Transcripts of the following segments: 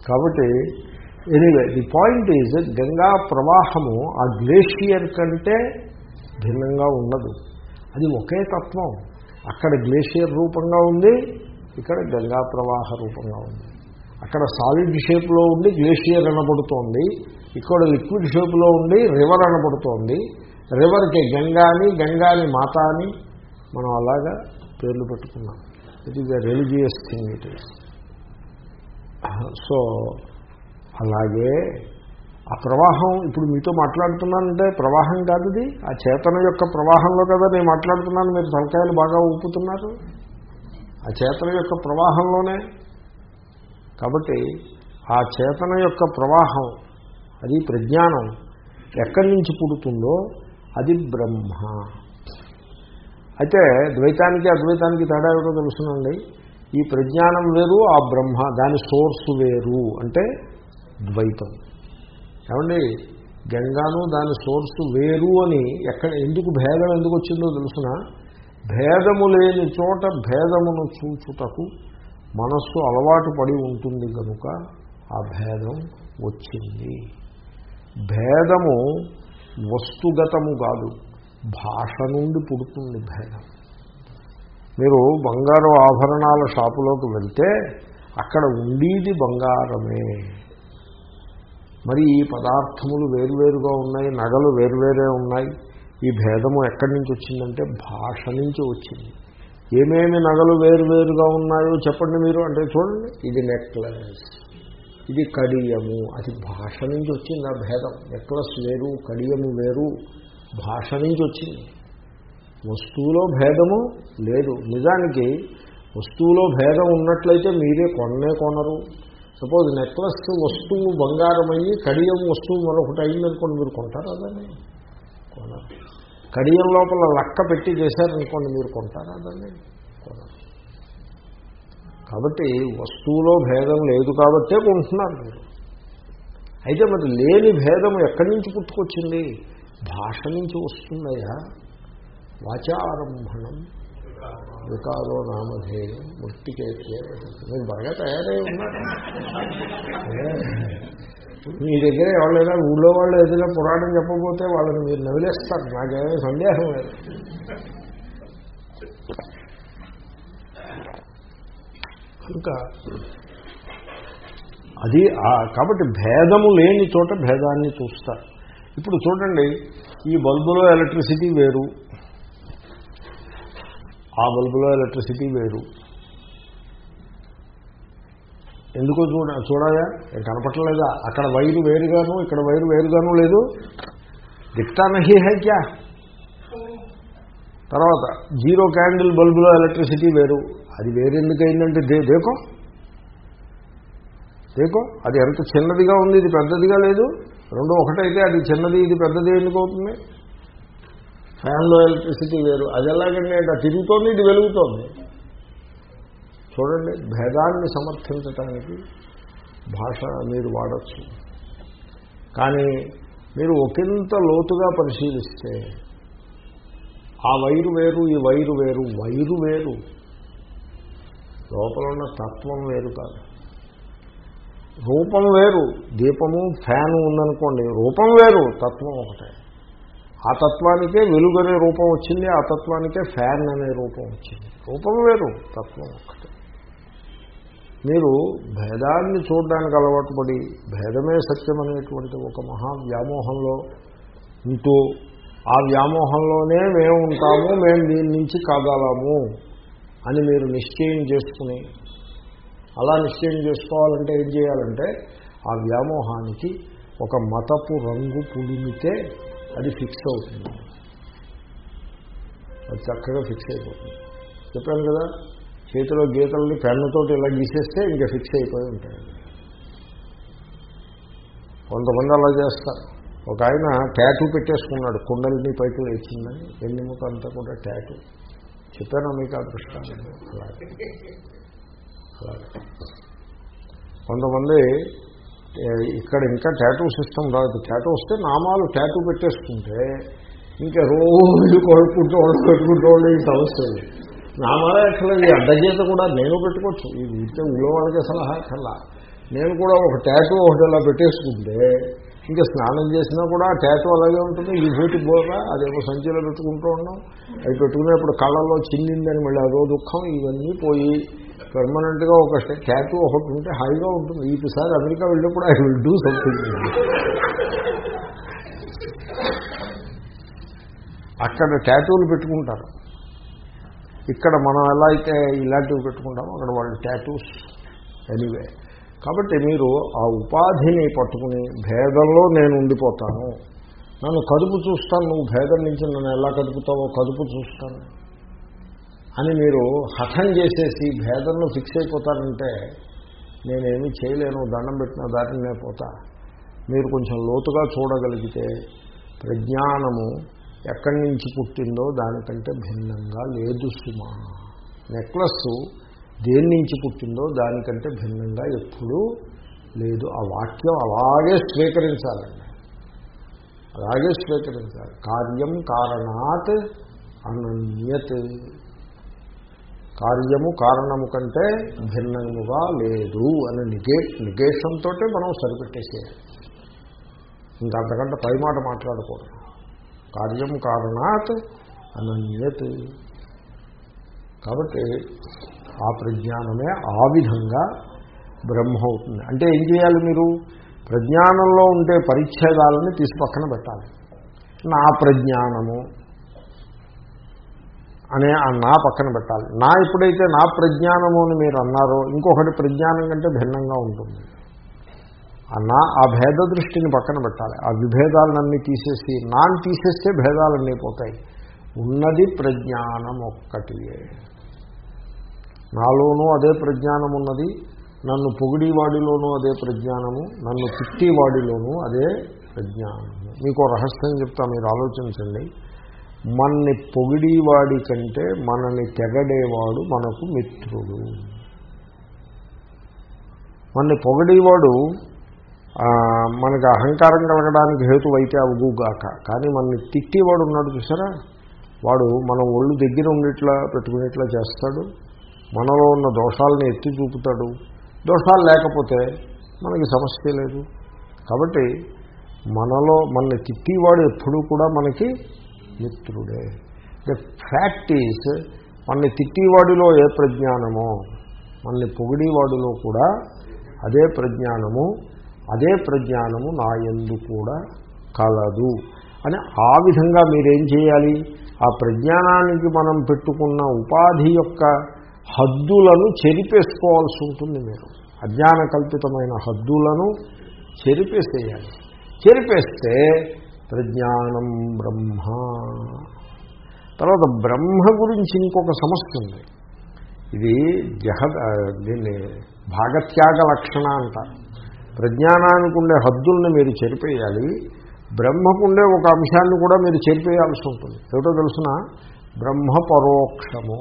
కాబట్టి anyway the point is Ganga ప్రవాహము ఆ గ్లేషియర్ కంటే భిన్నంగా ఉండదు అది ఒకే తత్వం అక్కడ గ్లేషియర్ రూపంగా ఉంది ఇక్కడ గంగా ప్రవాహ రూపంగా ఉంది అక్కడ సాలిడ్ షేప్లో ఉండి గ్లేషియర్ అనబడుతోంది ఇక్కడ లిక్విడ్ షేప్లో ఉండి రివర్ అనబడుతోంది రివర్కి గంగా అని గంగా అని మాత అని మనం అలాగా పేర్లు పెట్టుకున్నాం it is a religious thing it is so అలాగే ఆ ప్రవాహం ఇప్పుడు మీతో మాట్లాడుతున్నానంటే ప్రవాహం కాదు ఇది ఆ చేతన యొక్క ప్రవాహంలో కదా నేను మాట్లాడుతున్నాను మీరు తలకాయలు బాగా ఊపుతున్నారు ఆ చేతన యొక్క ప్రవాహంలోనే కాబట్టి ఆ చేతన యొక్క ప్రవాహం అది ప్రజ్ఞానం ఎక్కడి నుంచి పుడుతుందో అది బ్రహ్మ అయితే ద్వైతానికి అద్వైతానికి తేడా ఏమిటో తెలుసునండి ఈ ప్రజ్ఞానం వేరు ఆ బ్రహ్మ దాని సోర్స్ వేరు అంటే ద్వైతం ఏమండి గంగాను దాని సోర్స్ వేరు అని ఎక్కడ ఎందుకు భేదం ఎందుకు వచ్చిందో తెలుసిన భేదము లేని చోట భేదమును చూచుటకు మనస్సు అలవాటు పడి ఉంటుంది కనుక ఆ భేదం వచ్చింది భేదము వస్తుగతము కాదు భాష నుండి పుడుతుంది భేదం మీరు బంగారు ఆభరణాల షాపులోకి వెళ్తే అక్కడ ఉండేది బంగారమే మరి ఈ పదార్థములు వేరువేరుగా ఉన్నాయి నగలు వేరువేరే ఉన్నాయి ఈ భేదము ఎక్కడి నుంచి వచ్చిందంటే భాష నుంచి వచ్చింది ఏమేమి నగలు వేరువేరుగా ఉన్నాయో చెప్పండి మీరు అంటే చూడండి ఇది నెక్లెస్ ఇది కడియము అది భాష నుంచి వచ్చింది ఆ భేదం నెక్లెస్ వేరు కడియము వేరు భాష నుంచి వచ్చింది వస్తువులో భేదము లేదు నిజానికి వస్తువులో భేదం ఉన్నట్లయితే మీరే కొన్నే కొనరు సపోజ్ నెక్లెస్ వస్తువు బంగారం అయ్యి కడియం వస్తువు మరొకటి అయిందనుకోండి మీరు కొంటారా దాన్ని కొనరు కడియం లోపల లక్క పెట్టి చేశారనుకోండి మీరు కొంటారా దాన్ని కొనరు కాబట్టి వస్తువులో భేదం లేదు కాబట్టే కొంటున్నారు మీరు అయితే మరి లేని భేదం ఎక్కడి నుంచి పుట్టుకొచ్చింది భాష నుంచి వస్తుందయ్యా వాచారంభణం వికారో నామధేయం మృతికేతే మీరు బాగా తయారై ఉన్నారు మీ దగ్గర ఎవరైనా ఊళ్ళో వాళ్ళు ఏదైనా పురాణం చెప్పబోతే వాళ్ళని మీరు నవిలేస్తారు నాకేమీ సందేహం లేదు ఇంకా అది కాబట్టి భేదము లేని చోట భేదాన్ని చూస్తారు ఇప్పుడు చూడండి ఈ బల్బులో ఎలక్ట్రిసిటీ వేరు ఆ బల్బులో ఎలక్ట్రిసిటీ వేరు ఎందుకో చూడ చూడాయా కనపట్టలేదా అక్కడ వైరు వేరుగాను ఇక్కడ వైరు వేరుగాను లేదు దిక్తా నహి హై క్యా తర్వాత జీరో క్యాండిల్ బల్బులో ఎలక్ట్రిసిటీ వేరు అది వేరెందుకైందంటే దే దేకో దేకో అది ఎంత చిన్నదిగా ఉంది ఇది పెద్దదిగా లేదు రెండు ఒకటైతే అది చిన్నది ఇది పెద్దది ఎందుకు అవుతుంది ఫ్యాన్లో ఎలక్ట్రిసిటీ వేరు అది ఎలాగండి అంటే తిరుగుతోంది ఇది వెలుగుతోంది చూడండి భేదాన్ని సమర్థించటానికి భాష మీరు వాడచ్చు కానీ మీరు ఒకంత లోతుగా పరిశీలిస్తే ఆ వైరు వేరు ఈ వైరు వేరు వైరు వేరు లోపల ఉన్న తత్వం వేరు కాదు రూపం వేరు దీపము ఫ్యాను ఉందనుకోండి రూపం వేరు తత్వం ఒకటే ఆ తత్వానికే వెలుగు అనే రూపం వచ్చింది ఆ తత్వానికే ఫ్యాన్ అనే రూపం వచ్చింది రూపం వేరు తత్వం ఒకటే మీరు భేదాన్ని చూడడానికి అలవాటు పడి భేదమే సత్యం అనేటువంటి ఒక మహా వ్యామోహంలో ఉంటూ ఆ వ్యామోహంలోనే మేము ఉంటాము మేము దీని నుంచి కాగలము అని మీరు నిశ్చయం చేసుకుని అలా నిశ్చయం చేసుకోవాలంటే ఏం చేయాలంటే ఆ వ్యామోహానికి ఒక మతపు రంగు పులిమితే అది ఫిక్స్ అవుతుంది అది చక్కగా ఫిక్స్ అయిపోతుంది చెప్పాను కదా చేతిలో గీతల్ని పెన్నుతోటి ఇలా గీసేస్తే ఇంకా ఫిక్స్ అయిపోయి ఉంటాయి కొంతమంది అలా చేస్తారు ఒక ఆయన ట్యాటూ పెట్టేసుకున్నాడు కుండలిని పైకి లేచిందని ఎన్నిముక అంతా కూడా ట్యాటూ చెప్పాను మీకు ఆ దృష్టాన్ని అలాగే అలాగే కొంతమంది ఇక్కడ ఇంకా ట్యాటూ సిస్టమ్ రాదు ట్యాటూ వస్తే నామాలు ట్యాటూ పెట్టేసుకుంటే ఇంకా రోజు కొడుకుంటూ వాళ్ళు పెట్టుకుంటూ వాళ్ళు ఈ సమస్య నామాలే అసలు ఈ అడ్డగీత కూడా నేను పెట్టుకోవచ్చు ఈ విద్య ఊళ్ళో వాళ్ళకి సలహా కల్లా నేను కూడా ఒక ట్యాటూ ఒకటి ఇలా పెట్టేసుకుంటే ఇంకా స్నానం చేసినా కూడా ఆ ట్యాటూ అలాగే ఉంటుంది ఈ భూతి పోగా అదేమో సంచిలో పెట్టుకుంటూ ఉన్నాం అవి పెట్టుకునేప్పుడు కళ్ళల్లో చిందిందని మళ్ళీ అదో దుఃఖం ఇవన్నీ పోయి పెర్మనెంట్గా ఒక ట్యాటూ ఒకటి ఉంటే హాయిగా ఉంటుంది ఈసారి అమెరికా వెళ్ళినప్పుడు ఐ విల్ డూ సంథింగ్ అక్కడ ట్యాటూలు పెట్టుకుంటారు ఇక్కడ మనం ఎలా అయితే ఇలాంటివి పెట్టుకుంటామో అక్కడ వాళ్ళు ట్యాటూస్ ఎనీవే కాబట్టి మీరు ఆ ఉపాధిని పట్టుకుని భేదంలో నేను ఉండిపోతాను నన్ను కదుపు చూస్తాను నువ్వు భేదం నుంచి నన్ను ఎలా కదుపుతావో కదుపు చూస్తాను అని మీరు హఠం చేసేసి భేదంలో ఫిక్స్ అయిపోతారంటే నేనేమీ చేయలేను దండం పెట్టిన దారినే పోతా మీరు కొంచెం లోతుగా చూడగలిగితే ప్రజ్ఞానము ఎక్కడి నుంచి పుట్టిందో దానికంటే భిన్నంగా లేదు సుమా నెక్లెస్ దేని నుంచి పుట్టిందో దానికంటే భిన్నంగా ఎప్పుడూ లేదు ఆ వాక్యం అలాగే స్వీకరించాలండి అలాగే స్వీకరించాలి కార్యం కారణాత్ అనన్యత్ కార్యము కారణము కంటే భిన్నముగా లేదు అని నిగే నిగేషన్తో మనం సరిపెట్టేసేయాలి ఇంకా అంతకంటే పై మాట మాట్లాడకూడదు కార్యం కారణాత్ అనన్యత్ కాబట్టి ఆ ప్రజ్ఞానమే ఆ విధంగా బ్రహ్మ అవుతుంది అంటే ఏం చేయాలి మీరు ప్రజ్ఞానంలో ఉండే పరిచ్ఛేదాలని తీసి పక్కన పెట్టాలి నా ప్రజ్ఞానము అనే ఆ నా పక్కన పెట్టాలి నా ఎప్పుడైతే నా ప్రజ్ఞానము అని మీరు అన్నారో ఇంకొకటి ప్రజ్ఞానం కంటే భిన్నంగా ఉంటుంది ఆ నా ఆ భేద దృష్టిని పక్కన పెట్టాలి ఆ విభేదాలన్నీ తీసేసి నాన్ తీసేస్తే భేదాలన్నీ పోతాయి ఉన్నది ప్రజ్ఞానం ఒక్కటియే నాలోనూ అదే ప్రజ్ఞానం ఉన్నది నన్ను పొగిడివాడిలోనూ అదే ప్రజ్ఞానము నన్ను తిట్టివాడిలోనూ అదే ప్రజ్ఞానము మీకు రహస్యం చెప్తా మీరు ఆలోచించండి మన్ని పొగిడివాడి కంటే మనని తెగడేవాడు మనకు మిత్రుడు మన్ని పొగిడేవాడు మనకి అహంకారం కలగడానికి హేతువైతే అవుగాక కానీ మనని తిట్టేవాడు ఉన్నాడు చూసారా వాడు మన ఒళ్ళు దగ్గర ఉండేట్లా పెట్టుకునేట్లా చేస్తాడు మనలో ఉన్న దోషాలను ఎత్తి చూపుతాడు దోషాలు లేకపోతే మనకి సమస్య లేదు కాబట్టి మనలో మన తిట్టివాడు ఎప్పుడూ కూడా మనకి మిత్రుడే ద ఫ్యాక్ట్ ఈజ్ మన తిట్టివాడిలో ఏ ప్రజ్ఞానమో మనని పొగిడివాడిలో కూడా అదే ప్రజ్ఞానము అదే ప్రజ్ఞానము నా ఎందు కూడా కలదు అని ఆ విధంగా మీరేం చేయాలి ఆ ప్రజ్ఞానానికి మనం పెట్టుకున్న ఉపాధి యొక్క హద్దులను చెరిపేసుకోవాల్సి ఉంటుంది మీరు అజ్ఞాన కల్పితమైన హద్దులను చెరిపేసేయాలి చెరిపేస్తే ప్రజ్ఞానం బ్రహ్మ తర్వాత బ్రహ్మ గురించి ఇంకొక సమస్య ఉంది ఇది జహ దీన్ని భాగత్యాగ లక్షణ అంటారు ప్రజ్ఞానానికి ఉండే హద్దుల్ని మీరు చెరిపేయాలి బ్రహ్మకుండే ఒక అంశాన్ని కూడా మీరు చెరిపేయాల్సి ఉంటుంది ఏమిటో తెలుసిన బ్రహ్మ పరోక్షము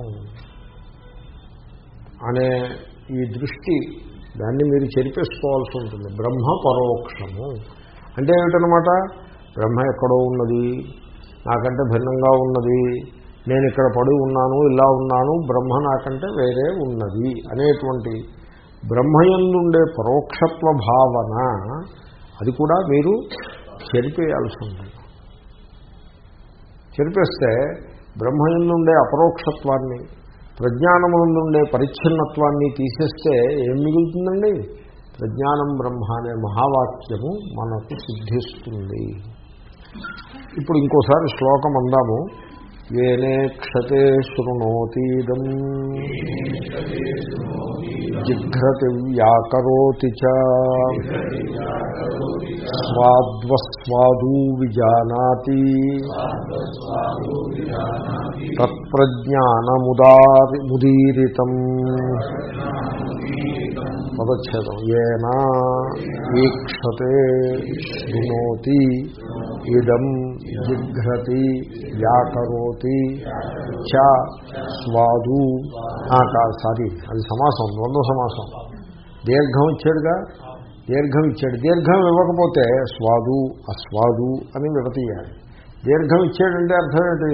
అనే ఈ దృష్టి దాన్ని మీరు చెరిపేసుకోవాల్సి ఉంటుంది బ్రహ్మ పరోక్షము అంటే ఏమిటనమాట బ్రహ్మ ఎక్కడో ఉన్నది నాకంటే భిన్నంగా ఉన్నది నేను ఇక్కడ పడి ఉన్నాను ఇలా ఉన్నాను బ్రహ్మ నాకంటే వేరే ఉన్నది అనేటువంటి బ్రహ్మయందుండే పరోక్షత్వ భావన అది కూడా మీరు చెరిపేయాల్సి ఉంటుంది చెరిపేస్తే బ్రహ్మయందుండే అపరోక్షత్వాన్ని ప్రజ్ఞానమునందుండే పరిచ్ఛిన్నత్వాన్ని తీసేస్తే ఏం మిగులుతుందండి ప్రజ్ఞానం బ్రహ్మ అనే మహావాక్యము మనకు సిద్ధిస్తుంది ఇప్పుడు ఇంకోసారి శ్లోకం అందాము ఏనే క్షతే శృణోతీదం జిఘ్రతి వ్యాకరోతి చ స్వాద్వస్వాదూ విజానాతి తత్ప్రజ్ఞానముదారి ముదీరితం పదచ్ఛేదం ఏనా వీక్షతే శృణోతి ఇదం జిఘ్రతి వ్యాకరోతి చ స్వాదు కాదు సారీ అది సమాసం ద్వంద్వ సమాసం దీర్ఘం ఇచ్చాడుగా దీర్ఘం ఇచ్చాడు దీర్ఘం ఇవ్వకపోతే స్వాదు అస్వాదు అని విడతీయాలి దీర్ఘం ఇచ్చాడంటే అర్థం ఏంటి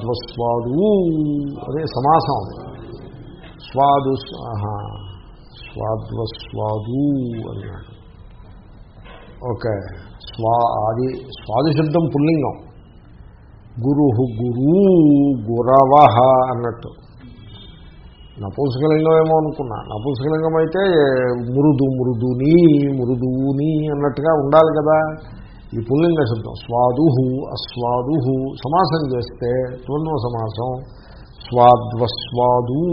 స్వాద్వస్వాదు అదే సమాసం అది స్వాదు స్వాద్వస్వాదు అన్నాడు ఓకే స్వా అది స్వాది శబ్దం పుల్లింగం గురు గురు గురవ అన్నట్టు నపుంసకలింగం ఏమో అనుకున్నా నపుంసకలింగం అయితే మృదు మృదుని మృదువుని అన్నట్టుగా ఉండాలి కదా ఈ పుల్లింగ శబ్దం స్వాదు అస్వాదు సమాసం చేస్తే ద్వంద్వ సమాసం స్వాద్వస్వాదు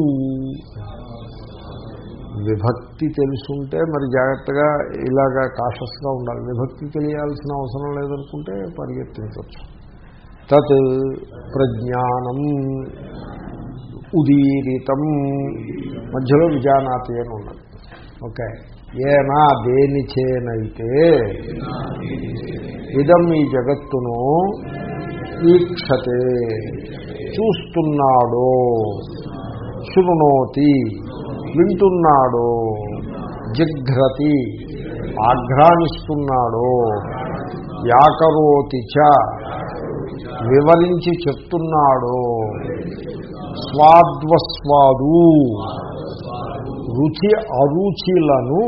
విభక్తి తెలుసుంటే మరి జాగ్రత్తగా ఇలాగా కాషస్గా ఉండాలి విభక్తి తెలియాల్సిన అవసరం లేదనుకుంటే పరిగెత్తించవచ్చు తత్ ప్రజ్ఞానం ఉదీరితం మధ్యలో విజానాతి అని ఉన్నది ఓకే ఏనా దేనిచేనైతే ఇదం ఈ జగత్తును ఈక్షతే చూస్తున్నాడో శృణోతి వింటున్నాడో జిఘ్రతి ఆఘ్రానిస్తున్నాడో వ్యాకరోతి చ వివరించి చెప్తున్నాడో స్వాద్వస్వాదు రుచి అరుచిలను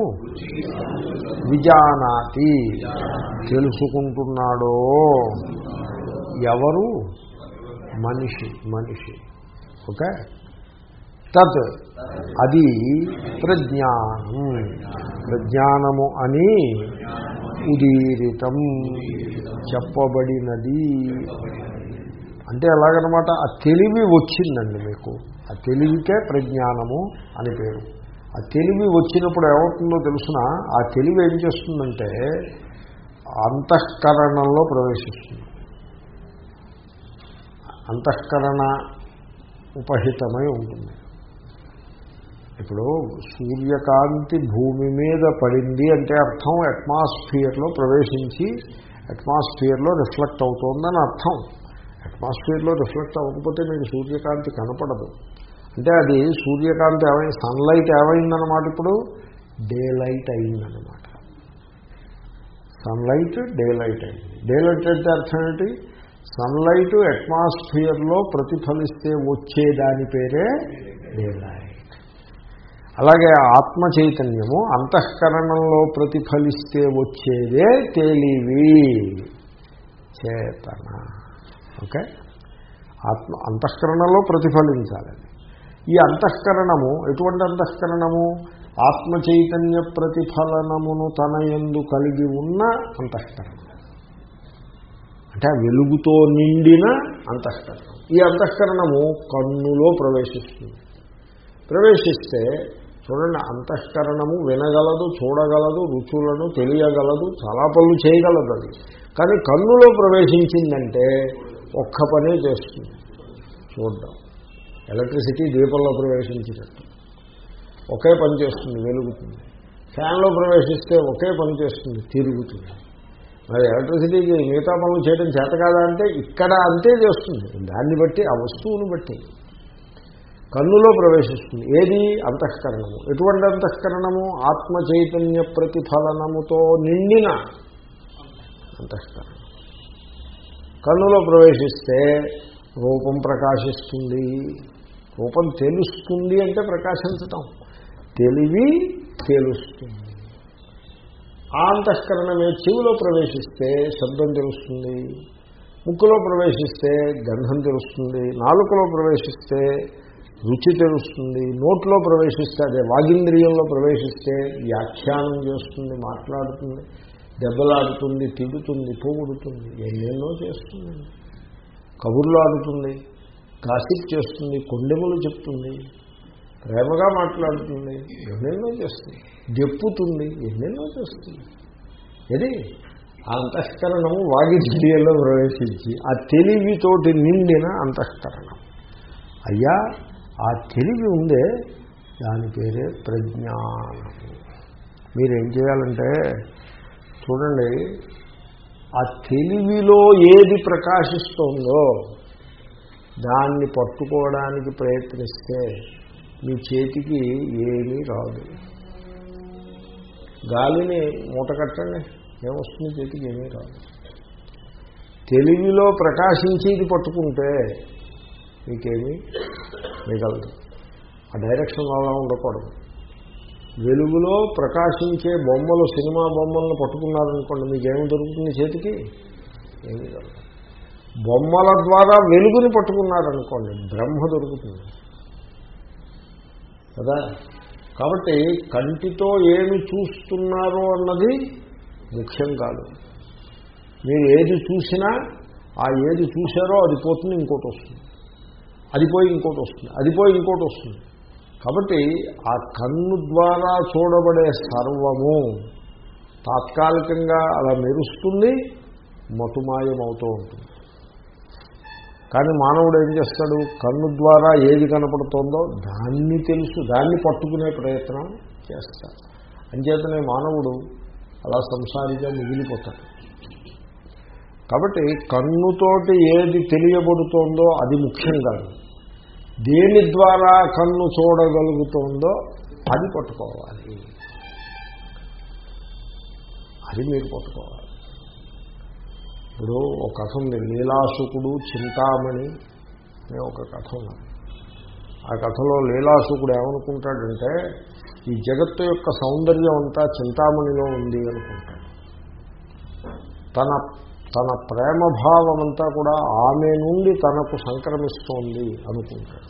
విజానాతి తెలుసుకుంటున్నాడో ఎవరు మనిషి మనిషి ఓకే తత్ అది ప్రజ్ఞానం ప్రజ్ఞానము అని ఉదీరితం చెప్పబడినది అంటే ఎలాగనమాట ఆ తెలివి వచ్చిందండి మీకు ఆ తెలివికే ప్రజ్ఞానము అని పేరు ఆ తెలివి వచ్చినప్పుడు ఏమవుతుందో తెలుసిన ఆ తెలివి ఏం చేస్తుందంటే అంతఃకరణంలో ప్రవేశిస్తుంది అంతఃకరణ ఉపహితమై ఉంటుంది ఇప్పుడు సూర్యకాంతి భూమి మీద పడింది అంటే అర్థం అట్మాస్ఫియర్లో ప్రవేశించి అట్మాస్ఫియర్లో రిఫ్లెక్ట్ అవుతోందని అర్థం అట్మాస్ఫియర్లో రిఫ్లెక్ట్ అవ్వకపోతే మీకు సూర్యకాంతి కనపడదు అంటే అది సూర్యకాంతి ఏమైంది సన్లైట్ ఏమైందనమాట ఇప్పుడు డే లైట్ అయిందనమాట సన్లైట్ డే లైట్ అయింది డే లైట్ అంటే అర్థం ఏంటి సన్లైట్ అట్మాస్ఫియర్లో ప్రతిఫలిస్తే వచ్చే దాని పేరే డే లైట్ అలాగే ఆత్మ చైతన్యము అంతఃకరణంలో ప్రతిఫలిస్తే వచ్చేదే తెలివి చేతన ఓకే ఆత్మ అంతఃకరణలో ప్రతిఫలించాలి ఈ అంతఃకరణము ఎటువంటి అంతఃకరణము ఆత్మ చైతన్య ప్రతిఫలనమును తన ఎందు కలిగి ఉన్న అంతఃకరణం అంటే ఆ వెలుగుతో నిండిన అంతఃకరణం ఈ అంతఃకరణము కన్నులో ప్రవేశిస్తుంది ప్రవేశిస్తే చూడండి అంతఃకరణము వినగలదు చూడగలదు రుచులను తెలియగలదు చాలా పనులు చేయగలదు అది కానీ కన్నులో ప్రవేశించిందంటే ఒక్క పనే చేస్తుంది చూడడం ఎలక్ట్రిసిటీ దీపంలో ప్రవేశించినట్టు ఒకే పని చేస్తుంది వెలుగుతుంది ఫ్యాన్లో ప్రవేశిస్తే ఒకే పని చేస్తుంది తిరుగుతుంది మరి ఎలక్ట్రిసిటీకి మిగతా పనులు చేయడం చేత కాదా అంటే ఇక్కడ అంతే చేస్తుంది దాన్ని బట్టి ఆ వస్తువుని బట్టి కన్నులో ప్రవేశిస్తుంది ఏది అంతఃకరణము ఎటువంటి అంతఃకరణము ఆత్మ చైతన్య ప్రతిఫలనముతో నిండిన అంతఃకరణం కన్నులో ప్రవేశిస్తే రూపం ప్రకాశిస్తుంది రూపం తెలుస్తుంది అంటే ప్రకాశించటం తెలివి తెలుస్తుంది ఆ అంతఃకరణమే చెవిలో ప్రవేశిస్తే శబ్దం తెలుస్తుంది ముక్కులో ప్రవేశిస్తే గంధం తెలుస్తుంది నాలుకలో ప్రవేశిస్తే రుచి తెలుస్తుంది నోట్లో ప్రవేశిస్తే అదే వాగింద్రియంలో ప్రవేశిస్తే వ్యాఖ్యానం చేస్తుంది మాట్లాడుతుంది దెబ్బలాడుతుంది తిడుతుంది పోగొడుతుంది ఎన్నెన్నో చేస్తుంది కబుర్లు ఆడుతుంది కాసిప్ చేస్తుంది కొండెములు చెప్తుంది ప్రేమగా మాట్లాడుతుంది ఎన్నెన్నో చేస్తుంది దెప్పుతుంది ఎన్నెన్నో చేస్తుంది ఇది ఆ అంతఃకరణము వాగిద్రియంలో ప్రవేశించి ఆ తెలివితోటి నిండిన అంతఃకరణం అయ్యా ఆ తెలివి ఉందే దాని పేరే ప్రజ్ఞానము మీరేం చేయాలంటే చూడండి ఆ తెలివిలో ఏది ప్రకాశిస్తోందో దాన్ని పట్టుకోవడానికి ప్రయత్నిస్తే మీ చేతికి ఏమీ రాదు గాలిని మూట కట్టండి ఏమొస్తుంది చేతికి ఏమీ రాదు తెలివిలో ప్రకాశించేది పట్టుకుంటే మీకేమీ మిగలదు ఆ డైరెక్షన్ అలా ఉండకూడదు వెలుగులో ప్రకాశించే బొమ్మలు సినిమా బొమ్మలను పట్టుకున్నారనుకోండి మీకేమి దొరుకుతుంది చేతికి ఏమీ దొరకదు బొమ్మల ద్వారా వెలుగుని పట్టుకున్నారనుకోండి బ్రహ్మ దొరుకుతుంది కదా కాబట్టి కంటితో ఏమి చూస్తున్నారో అన్నది ముఖ్యం కాదు మీరు ఏది చూసినా ఆ ఏది చూశారో అది పోతుంది ఇంకోటి వస్తుంది అది పోయి ఇంకోటి వస్తుంది అది పోయి ఇంకోటి వస్తుంది కాబట్టి ఆ కన్ను ద్వారా చూడబడే సర్వము తాత్కాలికంగా అలా మెరుస్తుంది మతుమాయమవుతూ ఉంటుంది కానీ మానవుడు ఏం చేస్తాడు కన్ను ద్వారా ఏది కనపడుతోందో దాన్ని తెలుసు దాన్ని పట్టుకునే ప్రయత్నం చేస్తాడు అంచేతనే మానవుడు అలా సంసారిగా మిగిలిపోతాడు కాబట్టి కన్నుతోటి ఏది తెలియబడుతోందో అది ముఖ్యం కాదు దేని ద్వారా కన్ను చూడగలుగుతోందో అది పట్టుకోవాలి అది మీరు పట్టుకోవాలి ఇప్పుడు ఒక కథ ఉంది లీలాసుకుడు చింతామణి అనే ఒక కథ ఉన్నది ఆ కథలో లీలాసుకుడు ఏమనుకుంటాడంటే ఈ జగత్తు యొక్క సౌందర్యం అంతా చింతామణిలో ఉంది అనుకుంటాడు తన తన ప్రేమభావం అంతా కూడా ఆమె నుండి తనకు సంక్రమిస్తోంది అనుకుంటాడు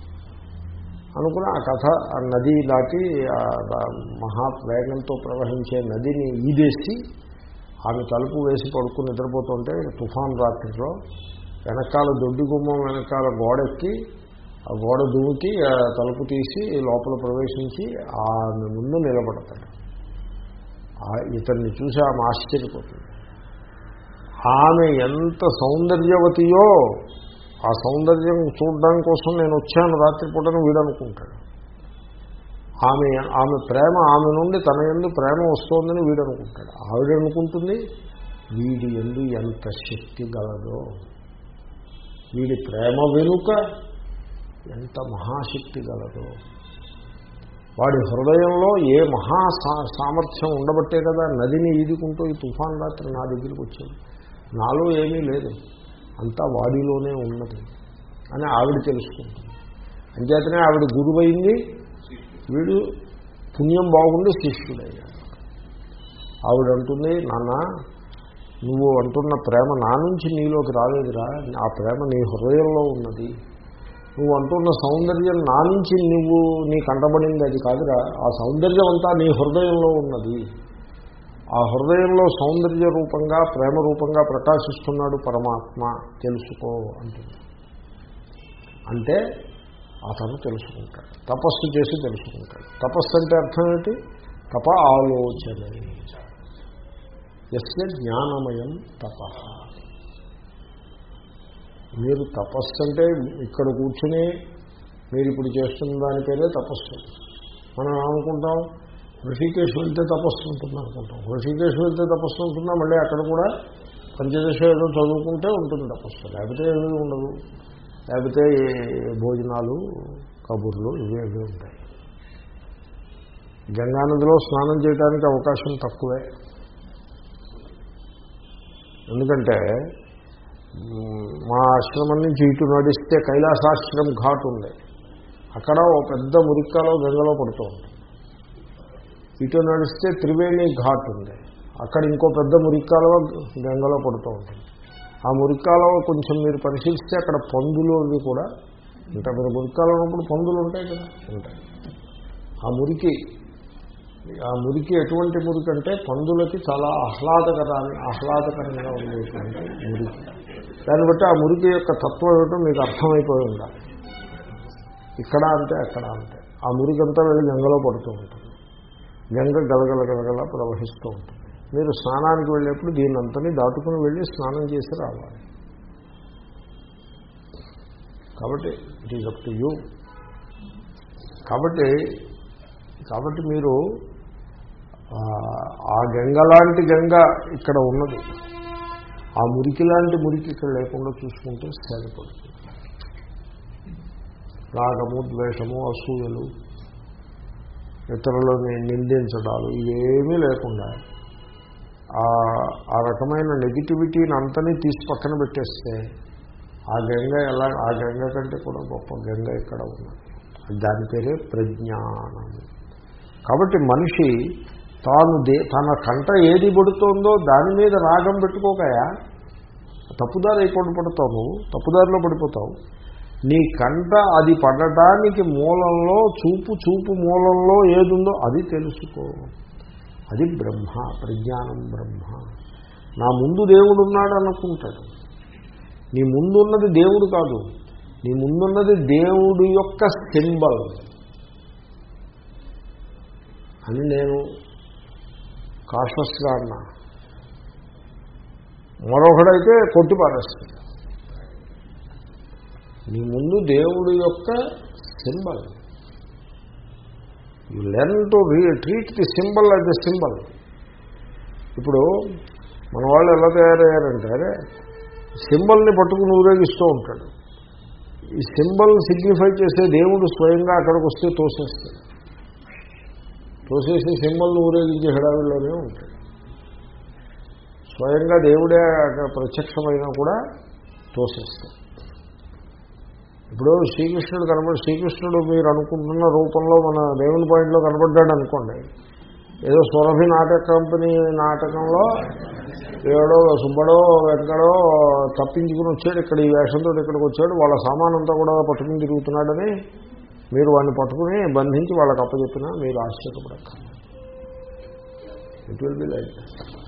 అనుకుని ఆ కథ ఆ నది దాటి ఆ మహా వేగంతో ప్రవహించే నదిని ఈదేసి ఆమె తలుపు వేసి పడుకుని నిద్రపోతుంటే తుఫాన్ రాత్రిలో వెనకాల దొడ్డి గుమ్మం వెనకాల గోడెక్కి ఆ గోడ దూకి ఆ తలుపు తీసి లోపల ప్రవేశించి ఆమె ముందు నిలబడతాడు ఇతన్ని చూసి ఆమె ఆశ్చర్యపోతుంది ఆమె ఎంత సౌందర్యవతియో ఆ సౌందర్యం చూడడం కోసం నేను వచ్చాను రాత్రిపూటను వీడనుకుంటాడు ఆమె ఆమె ప్రేమ ఆమె నుండి తన ఎందు ప్రేమ వస్తోందని వీడనుకుంటాడు ఆవిడ అనుకుంటుంది వీడి ఎందు ఎంత శక్తి గలదో వీడి ప్రేమ వెనుక ఎంత మహాశక్తి గలదో వాడి హృదయంలో ఏ మహా సామర్థ్యం ఉండబట్టే కదా నదిని ఈదుకుంటూ ఈ తుఫాన్ రాత్రి నా దగ్గరికి వచ్చేది నాలో ఏమీ లేదు అంతా వాడిలోనే ఉన్నది అని ఆవిడ తెలుసుకుంటుంది అంచేతనే ఆవిడ గురువైంది వీడు పుణ్యం బాగుండి శిష్యుడయ్యాడు ఆవిడ అంటుంది నాన్న నువ్వు అంటున్న ప్రేమ నా నుంచి నీలోకి రాలేదురా ఆ ప్రేమ నీ హృదయంలో ఉన్నది నువ్వు అంటున్న సౌందర్యం నా నుంచి నువ్వు నీ కంటబడింది అది కాదురా ఆ సౌందర్యం అంతా నీ హృదయంలో ఉన్నది ఆ హృదయంలో సౌందర్య రూపంగా ప్రేమ రూపంగా ప్రకాశిస్తున్నాడు పరమాత్మ తెలుసుకో అంటుంది అంటే అతను తెలుసుకుంటాడు తపస్సు చేసి తెలుసుకుంటాడు తపస్సు అంటే అర్థం ఏంటి తప ఆలోచన ఎస్య జ్ఞానమయం తప మీరు తపస్సు అంటే ఇక్కడ కూర్చుని మీరు ఇప్పుడు చేస్తున్న దాని పేరే తపస్సు మనం ఏమనుకుంటాం ఋషికేశ్ వెళ్తే తపస్సు ఉంటుంది అనుకుంటాం ఋషికేశ్ వెళ్తే తపస్సు ఉంటుందా మళ్ళీ అక్కడ కూడా పంచదశ ఏదో చదువుకుంటే ఉంటుంది తపస్సు లేకపోతే ఏమీ ఉండదు లేకపోతే భోజనాలు కబుర్లు ఇవి ఇవి ఉంటాయి గంగానదిలో స్నానం చేయడానికి అవకాశం తక్కువే ఎందుకంటే మా ఆశ్రమం నుంచి ఇటు నడిస్తే కైలాసాశ్రమం ఘాట్ ఉంది అక్కడ ఓ పెద్ద మురిక్కలో గంగలో పడుతూ ఉంటుంది ఇటు నడిస్తే త్రివేణి ఘాట్ ఉంది అక్కడ ఇంకో పెద్ద మురిక్కాలో గంగలో పడుతూ ఉంటుంది ఆ మురిక్కాలో కొంచెం మీరు పరిశీలిస్తే అక్కడ పందులు అవి కూడా ఇంకా మీరు మురిక్కాలో ఉన్నప్పుడు పందులు ఉంటాయి కదా ఉంటాయి ఆ మురికి ఆ మురికి ఎటువంటి మురికి అంటే పందులకి చాలా ఆహ్లాదకరాన్ని ఆహ్లాదకరంగా ఉండేటువంటి మురికి దాన్ని బట్టి ఆ మురికి యొక్క తత్వం ఏమిటో మీకు అర్థమైపోయి ఉండాలి ఇక్కడ అంతే అక్కడ అంతే ఆ మురికంతా వెళ్ళి గంగలో పడుతూ ఉంటుంది గంగ గలగల గలగల ప్రవహిస్తూ ఉంటుంది మీరు స్నానానికి వెళ్ళేప్పుడు దీనంతని దాటుకుని వెళ్ళి స్నానం చేసి రావాలి కాబట్టి it is up to you కాబట్టి కాబట్టి మీరు ఆ గంగ లాంటి గంగ ఇక్కడ ఉన్నది ఆ మురికి లాంటి మురికి ఇక్కడ లేకుండా చూసుకుంటే సరిపడుతుంది రాగము ద్వేషము అసూయలు ఇతరులని నిందించడాలు ఇవేమీ లేకుండా ఆ రకమైన నెగిటివిటీని అంతని తీసి పక్కన పెట్టేస్తే ఆ గంగ ఎలా ఆ గంగ కంటే కూడా గొప్ప గంగ ఇక్కడ ఉన్నది దాని పేరే ప్రజ్ఞానము కాబట్టి మనిషి తాను దే తన కంట ఏది పడుతోందో దాని మీద రాగం పెట్టుకోకయా తప్పుదారి అయిపోయి పడతావు నువ్వు తప్పుదారిలో పడిపోతావు నీ కంట అది పడటానికి మూలంలో చూపు చూపు మూలంలో ఏదుందో అది తెలుసుకో అది బ్రహ్మ ప్రజ్ఞానం బ్రహ్మ నా ముందు దేవుడు ఉన్నాడు అనుకుంటాడు నీ ముందున్నది దేవుడు కాదు నీ ముందున్నది దేవుడి యొక్క సింబల్ అని నేను కాషస్గా అన్నా మరొకడైతే కొట్టి పారేస్తాడు నీ ముందు దేవుడి యొక్క symbol you learn to treat the symbol అది ద సింబల్ ఇప్పుడు మన వాళ్ళు ఎలా తయారయ్యారంటే సింబల్ని పట్టుకుని ఊరేగిస్తూ ఉంటాడు ఈ సింబల్ సిగ్నిఫై చేసే దేవుడు స్వయంగా అక్కడికి వస్తే తోసేస్తాడు తోసేసి సింబల్ని ఊరేగించే హడావిలోనే ఉంటాడు స్వయంగా దేవుడే అక్కడ ప్రత్యక్షమైనా కూడా తోసేస్తాడు ఇప్పుడు శ్రీకృష్ణుడు కనబడి శ్రీకృష్ణుడు మీరు అనుకుంటున్న రూపంలో మన దేవుని పాయింట్లో కనబడ్డాడు అనుకోండి ఏదో సురభి నాటక కంపెనీ నాటకంలో ఏడో సుబ్బడో వెంకడో తప్పించుకుని వచ్చాడు ఇక్కడ ఈ వేషంతో ఇక్కడికి వచ్చాడు వాళ్ళ సామానంతా కూడా పట్టుకుని తిరుగుతున్నాడని మీరు వాడిని పట్టుకుని బంధించి వాళ్ళకి అప్పచెప్పినా మీరు ఆశ్చర్యపడక ఇట్ విల్ బి లైక్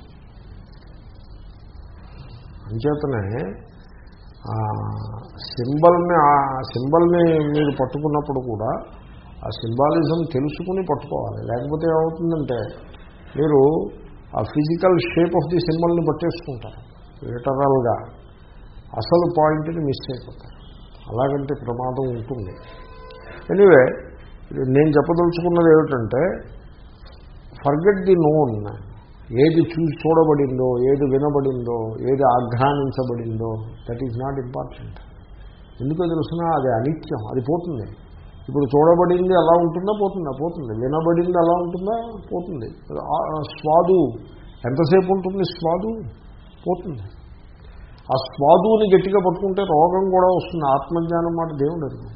అంచేతనే ఆ సింబల్ని ఆ సింబల్ని మీరు పట్టుకున్నప్పుడు కూడా ఆ సింబాలిజం తెలుసుకుని పట్టుకోవాలి లేకపోతే ఏమవుతుందంటే మీరు ఆ ఫిజికల్ షేప్ ఆఫ్ ది సింబల్ని పట్టేసుకుంటారు లిటరల్గా అసలు పాయింట్ని మిస్ అయిపోతారు అలాగంటే ప్రమాదం ఉంటుంది ఎనీవే నేను చెప్పదలుచుకున్నది ఏమిటంటే ఫర్గెట్ ది నోన్ ఏది చూసి చూడబడిందో ఏది వినబడిందో ఏది ఆఘ్రానించబడిందో దట్ ఈజ్ నాట్ ఇంపార్టెంట్ ఎందుకో తెలుసిన అది అనిత్యం అది పోతుంది ఇప్పుడు చూడబడింది ఎలా ఉంటుందో పోతుందా పోతుంది వినబడింది ఎలా ఉంటుందా పోతుంది స్వాదు ఎంతసేపు ఉంటుంది స్వాదు పోతుంది ఆ స్వాదుని గట్టిగా పట్టుకుంటే రోగం కూడా వస్తుంది ఆత్మజ్ఞానం మాట దేవుడు అడుగు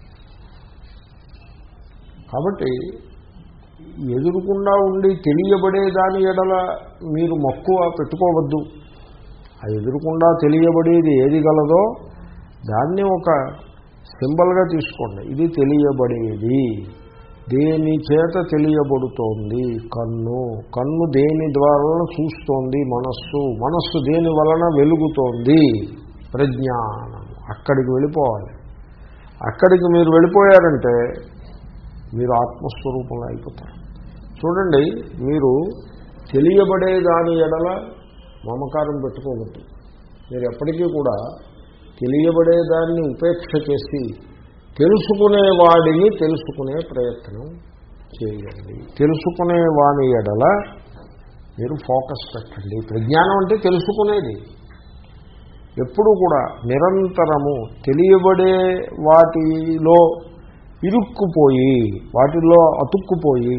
కాబట్టి ఎదురుకుండా ఉండి తెలియబడే దాని ఎడల మీరు మక్కువ పెట్టుకోవద్దు ఆ ఎదురుకుండా తెలియబడేది ఏది గలదో దాన్ని ఒక సింబల్గా తీసుకోండి ఇది తెలియబడేది దేని చేత తెలియబడుతోంది కన్ను కన్ను దేని ద్వారా చూస్తోంది మనస్సు మనస్సు దేని వలన వెలుగుతోంది ప్రజ్ఞానం అక్కడికి వెళ్ళిపోవాలి అక్కడికి మీరు వెళ్ళిపోయారంటే మీరు ఆత్మస్వరూపంలో అయిపోతారు చూడండి మీరు తెలియబడే దాని ఎడల మమకారం పెట్టుకోవద్దు మీరు ఎప్పటికీ కూడా తెలియబడే దాన్ని ఉపేక్ష చేసి తెలుసుకునేవాడిని తెలుసుకునే ప్రయత్నం చేయండి తెలుసుకునే వాని ఎడల మీరు ఫోకస్ పెట్టండి ప్రజ్ఞానం అంటే తెలుసుకునేది ఎప్పుడు కూడా నిరంతరము తెలియబడే వాటిలో ఇరుక్కుపోయి వాటిల్లో అతుక్కుపోయి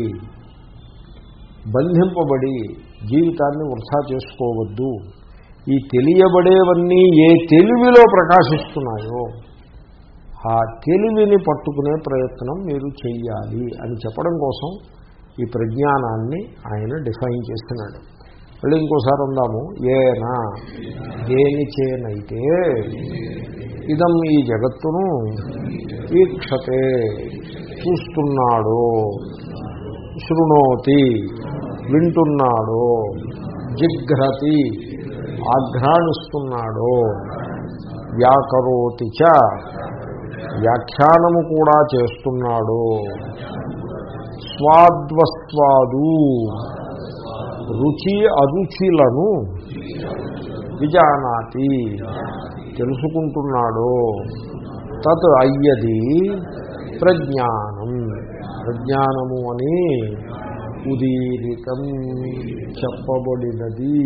బంధింపబడి జీవితాన్ని వృధా చేసుకోవద్దు ఈ తెలియబడేవన్నీ ఏ తెలివిలో ప్రకాశిస్తున్నాయో ఆ తెలివిని పట్టుకునే ప్రయత్నం మీరు చెయ్యాలి అని చెప్పడం కోసం ఈ ప్రజ్ఞానాన్ని ఆయన డిఫైన్ చేస్తున్నాడు మళ్ళీ ఇంకోసారి ఉందాము ఏనా దేని చేనైతే ఇదం ఈ జగత్తును వీక్షతే చూస్తున్నాడు శృణోతి వింటున్నాడు జిఘ్రతి ఆఘ్రాణిస్తున్నాడు వ్యాకరోతి చ వ్యాఖ్యానము కూడా చేస్తున్నాడు స్వాద్వస్వాదు రుచి అరుచిలను విజానాతి తెలుసుకుంటున్నాడు తత్ అయ్యది ప్రజ్ఞానం ప్రజ్ఞానము అని ఉదీరితం చెప్పబడినది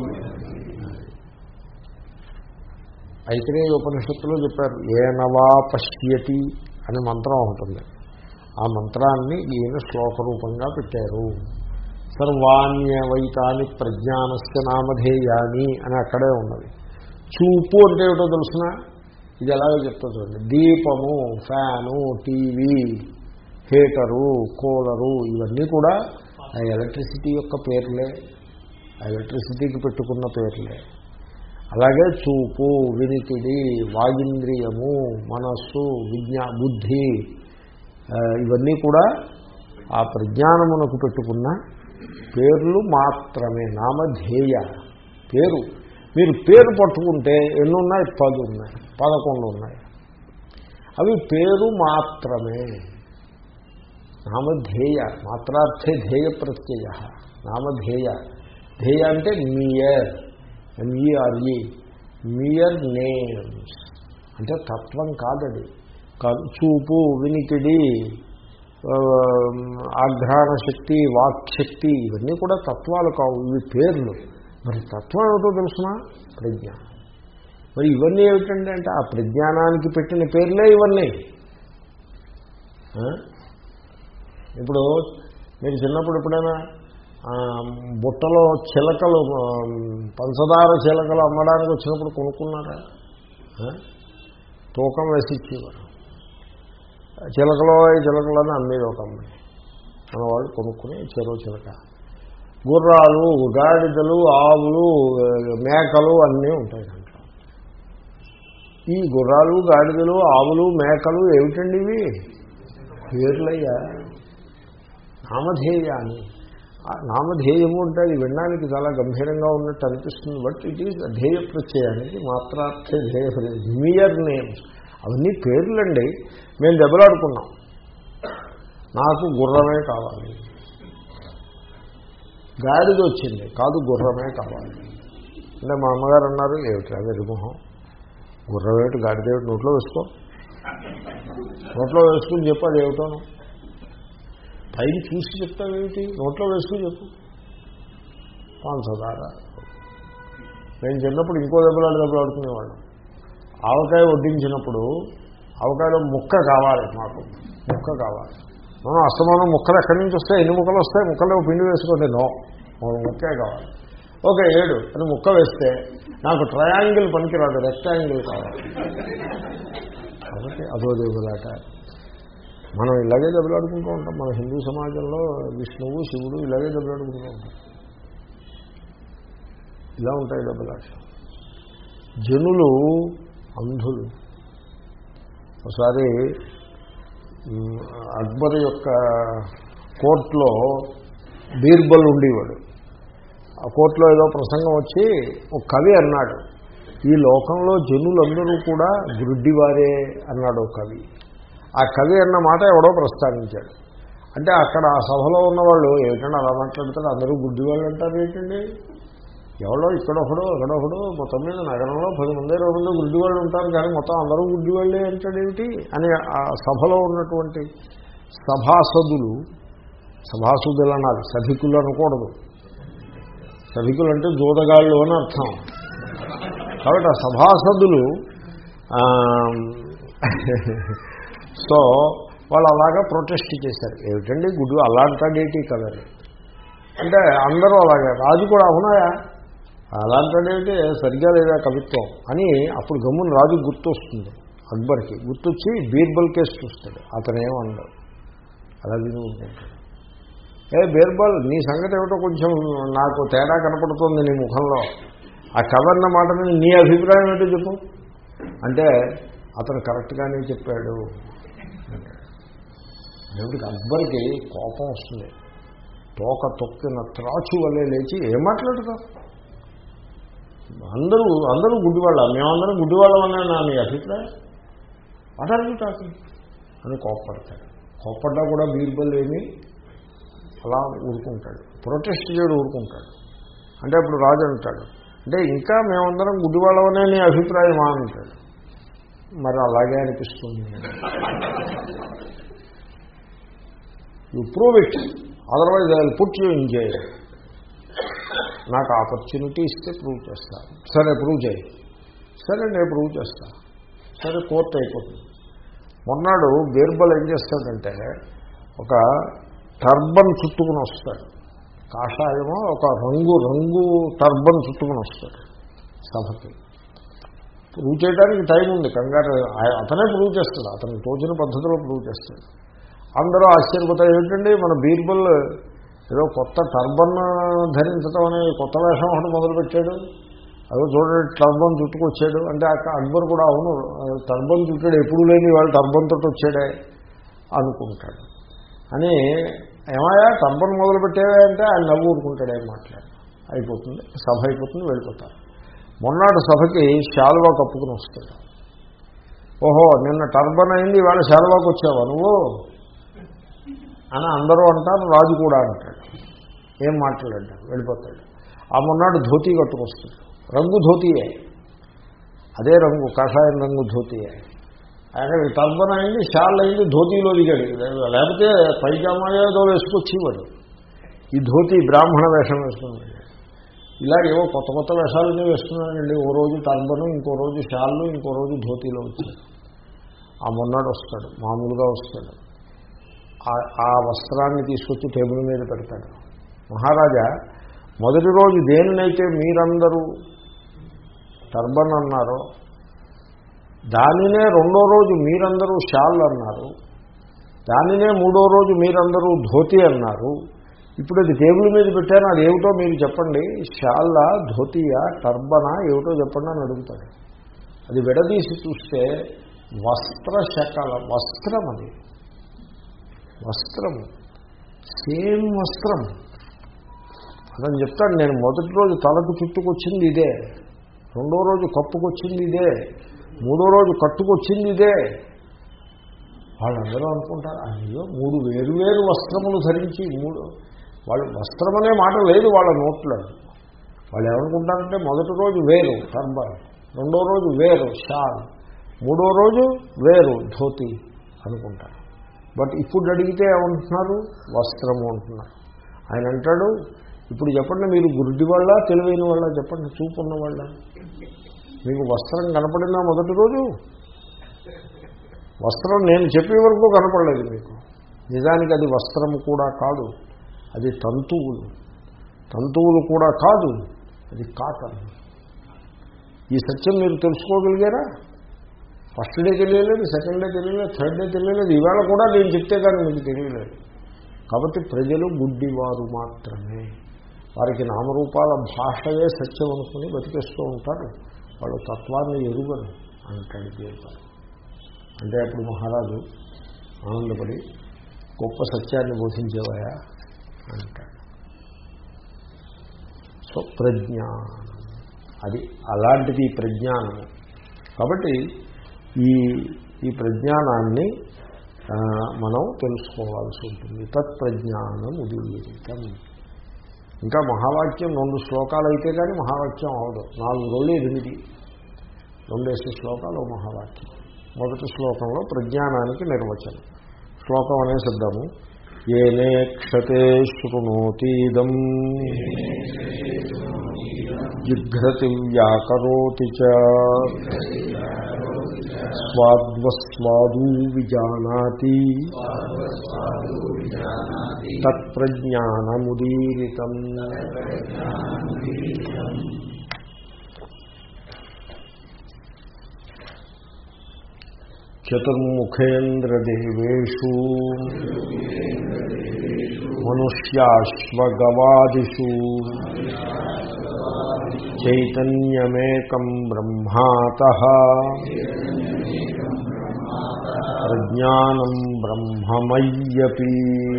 అయితే ఉపనిషత్తులో చెప్పారు ఏనవా పశ్యతి అనే మంత్రం ఉంటుంది ఆ మంత్రాన్ని ఈయన శ్లోక రూపంగా పెట్టారు సర్వాణ్యవైతాని ప్రజ్ఞానస్య నామధేయాని అని అక్కడే ఉన్నది చూపు అంటే ఏమిటో తెలుసిన ఇది ఎలాగో చెప్తా చూడండి దీపము ఫ్యాను టీవీ హీటరు కూలరు ఇవన్నీ కూడా ఆ ఎలక్ట్రిసిటీ యొక్క పేర్లే ఆ ఎలక్ట్రిసిటీకి పెట్టుకున్న పేర్లే అలాగే చూపు వినికిడి వాగింద్రియము మనస్సు విజ్ఞా బుద్ధి ఆ, ఇవన్నీ కూడా ఆ ప్రజ్ఞానమునకు పెట్టుకున్న పేర్లు మాత్రమే నామధేయ పేరు మీరు పేరు పట్టుకుంటే ఎన్ని ఉన్నాయి పది ఉన్నాయి పదకొండు ఉన్నాయి అవి పేరు మాత్రమే నామధేయ మాత్రార్థే ధ్యేయ ప్రత్యయ నామధేయ ధ్యేయ అంటే మియర్ ఎంఈఆర్ఈ మియర్ నేమ్స్ అంటే తత్వం కాదది కాదు చూపు వినికిడి ఆ, ఆఘ్రాణ శక్తి వాక్శక్తి ఇవన్నీ కూడా తత్వాలు కావు ఇవి పేర్లు మరి తత్వం ఏమిటో తెలుసిన ప్రజ్ఞ మరి ఇవన్నీ ఏమిటండి అంటే ఆ ప్రజ్ఞానానికి పెట్టిన పేర్లే ఇవన్నీ ఆ? ఇప్పుడు మీరు చిన్నప్పుడు ఎప్పుడైనా ఆ, బుట్టలో చిలకలు ఆ, పంచదార చిలకలు అమ్మడానికి వచ్చినప్పుడు కొనుక్కున్నారా ఆ? తూకం వేసి ఇచ్చేవారు చిలకలో చిలకలని అమ్మేది ఒక అమ్మాయి మన వాళ్ళు కొనుక్కుని చెరువు చిలక గుర్రాలు గాడిదలు ఆవులు మేకలు అన్నీ ఉంటాయి దాంట్లో ఈ గుర్రాలు గాడిదలు ఆవులు మేకలు ఏమిటండి ఇవి పేర్లయ్యా నామధేయాన్ని ఆ నామధేయము అంటే అది వినడానికి చాలా గంభీరంగా ఉన్నట్టు అనిపిస్తుంది బట్ ఇట్ ఈజ్ ధ్యేయ ప్రత్యయానికి మాత్రార్థే ధ్యేయ మియర్ నేమ్స్ అవన్నీ పేర్లండి మేము దెబ్బలాడుకున్నాం నాకు గుర్రమే కావాలి గాడిద వచ్చింది కాదు గుర్రమే కావాలి అంటే మా అమ్మగారు అన్నారు ఏమిటి అదే రిమోహం గుర్రం ఏమిటి గాడిద ఏమిటి నోట్లో వేసుకో నోట్లో వేసుకుని చెప్పు అది ఏమిటోను పైన చూసి చెప్తావేమిటి నోట్లో వేసుకుని చెప్పు పంచదార నేను చిన్నప్పుడు ఇంకో దెబ్బలాడు దెబ్బలాడుకునేవాళ్ళం ఆవకాయ వడ్డించినప్పుడు ఆవకాయలో ముక్క కావాలి మాకు ముక్క కావాలి మనం అస్తమానం ముక్కలు ఎక్కడి నుంచి వస్తాయి ఎన్ని ముక్కలు వస్తాయి ముక్కలో పిండి వేసుకోండి నో ఒక ముక్కే కావాలి ఓకే ఏడు అని ముక్క వేస్తే నాకు ట్రయాంగిల్ పనికిరాదు రెక్టాంగిల్ కావాలి కాబట్టి అదో దేవులాట మనం ఇలాగే దెబ్బలాడుకుంటూ ఉంటాం మన హిందూ సమాజంలో విష్ణువు శివుడు ఇలాగే దెబ్బలాడుకుంటూ ఉంటాం ఇలా ఉంటాయి దెబ్బలాట జనులు అంధులు ఒకసారి ఉమ్, అక్బర్ యొక్క కోర్టులో బీర్బల్ ఉండేవాడు ఆ కోర్టులో ఏదో ప్రసంగం వచ్చి ఒక కవి అన్నాడు ఈ లోకంలో జనులందరూ కూడా గుడ్డివారే అన్నాడు ఒక కవి ఆ కవి అన్న మాట ఎవడో ప్రస్తావించాడు అంటే అక్కడ ఆ సభలో ఉన్నవాళ్ళు ఏమిటంటే అలా మాట్లాడతారు అందరూ గుడ్డివాళ్ళు అంటారు ఏంటండి ఎవడో ఇక్కడొకడు అక్కడొకడు మొత్తం మీద నగరంలో పది మంది ఇరవై మంది గుడ్డివాళ్ళు ఉంటారు కానీ మొత్తం అందరూ గుడ్డివాళ్ళే అంటాడేమిటి అని ఆ సభలో ఉన్నటువంటి సభాసదులు సభాసదులు అన్నారు సభికులు అనకూడదు సభికులు అంటే జోదగాళ్ళు అని అర్థం కాబట్టి ఆ సభాసదులు ఆ, సో వాళ్ళు అలాగా ప్రొటెస్ట్ చేశారు ఏమిటండి గుడ్డు అలా అంటాడేటి కదని అంటే అందరూ అలాగే రాజు కూడా అవునాయా అలాంటిదేంటి సరిగ్గా లేదా కవిత్వం అని అప్పుడు గమ్మున రాజు గుర్తొస్తుంది అక్బర్కి గుర్తొచ్చి బీర్బల్ కేసు చూస్తాడు అతనేమన్నాడు అలా విని ఊరుకుంటాడు ఏ బీర్బల్ నీ సంగతి ఏమిటో కొంచెం నాకు తేడా కనపడుతుంది నీ ముఖంలో ఆ కవర్న మాటని నీ అభిప్రాయం ఏంటో చెప్పు అంటే అతను కరెక్ట్గానే చెప్పాడు దేవుడికి అక్బర్కి కోపం వస్తుంది తోక తొక్కిన త్రాచు వల్లే లేచి ఏం మాట్లాడతావు అందరూ అందరూ గుడ్డివాళ్ళ మేమందరం గుడ్డివాళ్ళమనే నా నీ అభిప్రాయం వాట్ ఆర్ యూ టాకింగ్ అని కోప్పడతాడు కోప్పడ్డా కూడా బీర్బల్ ఏమి అలా ఊరుకుంటాడు ప్రొటెస్ట్ చేయడు ఊరుకుంటాడు అంటే అప్పుడు రాజు అంటాడు అంటే ఇంకా మేమందరం గుడ్డివాళ్ళమనే నీ అభిప్రాయమా అంటాడు మరి అలాగే అనిపిస్తుంది you prove it otherwise I put you in jail నాకు ఆపర్చునిటీ ఇస్తే ప్రూవ్ చేస్తా సరే ప్రూవ్ చేయి సరే నేను ప్రూవ్ చేస్తా సరే కోర్టు అయిపోతుంది మొన్నాడు బీర్బల్ ఏం చేస్తాడంటే ఒక టర్బన్ చుట్టుకుని వస్తాడు కాషాయమో ఒక రంగు రంగు టర్బన్ చుట్టుకుని వస్తాడు సభకి ప్రూవ్ చేయడానికి టైం ఉంది కంగారు ఆ- అతనే ప్రూవ్ చేస్తాడు అతనికి తోచిన పద్ధతిలో ప్రూవ్ చేస్తాడు అందరూ ఆశ్చర్యపోతారు ఏంటండి మన బీర్బల్ ఏదో కొత్త టర్బన్ ధరించడం అనే కొత్త వేషం ఒకటి మొదలుపెట్టాడు అదో చూడండి టర్బన్ చుట్టుకొచ్చాడు అంటే అక్క- అక్బర్ కూడా అవును టర్బన్ చుట్టాడు ఎప్పుడు లేని వాళ్ళు టర్బన్ తోటి వచ్చాడే అనుకుంటాడు అని ఏమయ్యా టర్బన్ మొదలుపెట్టేవే అంటే ఆయన నవ్వు ఊరుకుంటాడు ఏం మాట్లాడు అయిపోతుంది సభ అయిపోతుంది వెళ్ళిపోతారు మొన్నటి సభకి శాలువా కప్పుకుని వస్తాడు ఓహో నిన్న టర్బన్ అయింది ఇవాళ శాలువాకి వచ్చావా నువ్వు అని అందరూ అంటారు రాజు కూడా అంటాడు ఏం మాట్లాడాడు వెళ్ళిపోతాడు ఆ మొన్నాడు ధోతీ కట్టుకొస్తాడు రంగు ధోతీయే అదే రంగు కాషాయం రంగు ధోతీయే ఆయన టర్బన్ అయింది షాల్ అయింది ధోతీలో దిగాడు లేకపోతే పైజామా ఏదో వేసుకొచ్చేవాడు ఈ ధోతి బ్రాహ్మణ వేషం వేసుకున్నాడు ఇలాగేవో కొత్త కొత్త వేషాలన్నీ వేస్తున్నాడండి ఓ రోజు టర్బను ఇంకో రోజు షాళ్ళు ఇంకో రోజు ధోతీలో వచ్చాడు ఆ మొన్నాడు వస్తాడు మామూలుగా వస్తాడు ఆ- ఆ వస్త్రాన్ని తీసుకొచ్చి టేబుల్ మీద పెడతాడు మహారాజా మొదటి రోజు దేనినైతే మీరందరూ టర్బన్ అన్నారో దానినే రెండో రోజు మీరందరూ షాల్ అన్నారు దానినే మూడో రోజు మీరందరూ ధోతి అన్నారు ఇప్పుడు అది టేబుల్ మీద పెట్టాను అది ఏమిటో మీరు చెప్పండి షాల్లా ధోతియా టర్బనా ఏమిటో చెప్పండి అని అడుగుతాడు అది విడదీసి చూస్తే వస్త్ర శకల వస్త్రం అది వస్త్రము సేమ్ వస్త్రం అతను చెప్తాడు నేను మొదటి రోజు తలకు చుట్టుకొచ్చింది ఇదే రెండో రోజు కప్పుకొచ్చింది ఇదే మూడో రోజు కట్టుకొచ్చింది ఇదే వాళ్ళందరూ అనుకుంటారు అయ్యో మూడు వేరు వేరు వస్త్రములు ధరించి మూడు వాళ్ళు వస్త్రం అనే మాట లేదు వాళ్ళ నోట్లో వాళ్ళు ఏమనుకుంటారంటే మొదటి రోజు వేరు టర్బన్ రెండో రోజు వేరు షాల్ మూడో రోజు వేరు ధోతి అనుకుంటారు బట్ ఇప్పుడు అడిగితే ఏమంటున్నారు వస్త్రము అంటున్నారు ఆయన అంటాడు ఇప్పుడు చెప్పండి మీరు గురుడి వాళ్ళ తెలివైన వాళ్ళ చెప్పండి చూపు ఉన్న వాళ్ళ మీకు వస్త్రం కనపడిందా మొదటి రోజు వస్త్రం నేను చెప్పే వరకు కనపడలేదు మీకు నిజానికి అది వస్త్రము కూడా కాదు అది తంతువులు తంతువులు కూడా కాదు అది కాటన్ ఈ సత్యం మీరు తెలుసుకోగలిగారా ఫస్ట్ డే తెలియలేదు సెకండ్ డే తెలియలేదు థర్డ్ డే తెలియలేదు ఈవేళ కూడా నేను చెప్తే కానీ మీకు తెలియలేదు కాబట్టి ప్రజలు గుడ్డివారు మాత్రమే వారికి నామరూపాల భాషయే సత్యం అనుకుని బతికేస్తూ ఉంటారు వాళ్ళు తత్వాన్ని ఎరుగరు అంటాడు దీర్ఘం అంటే అప్పుడు మహారాజు ఆనందపడి గొప్ప సత్యాన్ని బోధించేవాయా అంటాడు సో ప్రజ్ఞానం అది అలాంటిది ఈ ప్రజ్ఞానము కాబట్టి ఈ ఈ ప్రజ్ఞానాన్ని ఆ, మనం తెలుసుకోవాల్సి ఉంటుంది తత్ప్రజ్ఞానం ఉదీరితం ఇంకా మహావాక్యం రెండు శ్లోకాలు అయితే కానీ మహావాక్యం అవదు నాలుగు రోజులు ఎనిమిది రెండేసి శ్లోకాలు ఓ మహావాక్యం మొదటి శ్లోకంలో ప్రజ్ఞానానికి నిర్వచనం శ్లోకం అనేసిద్దాము ఏనే క్షతే శృణోతీదం జిఘ్రతి వ్యాకరోతి చ స్వాద్వస్వాదూ విజానాతి తత్ప్రజ్ఞానముదీరితం చతుర్ముఖేంద్రదేవేషు మనుష్యాశ్వగవాదిషు చైతన్యమేకం బ్రహ్మాత ప్రజ్ఞానం బ్రహ్మమయ్యపి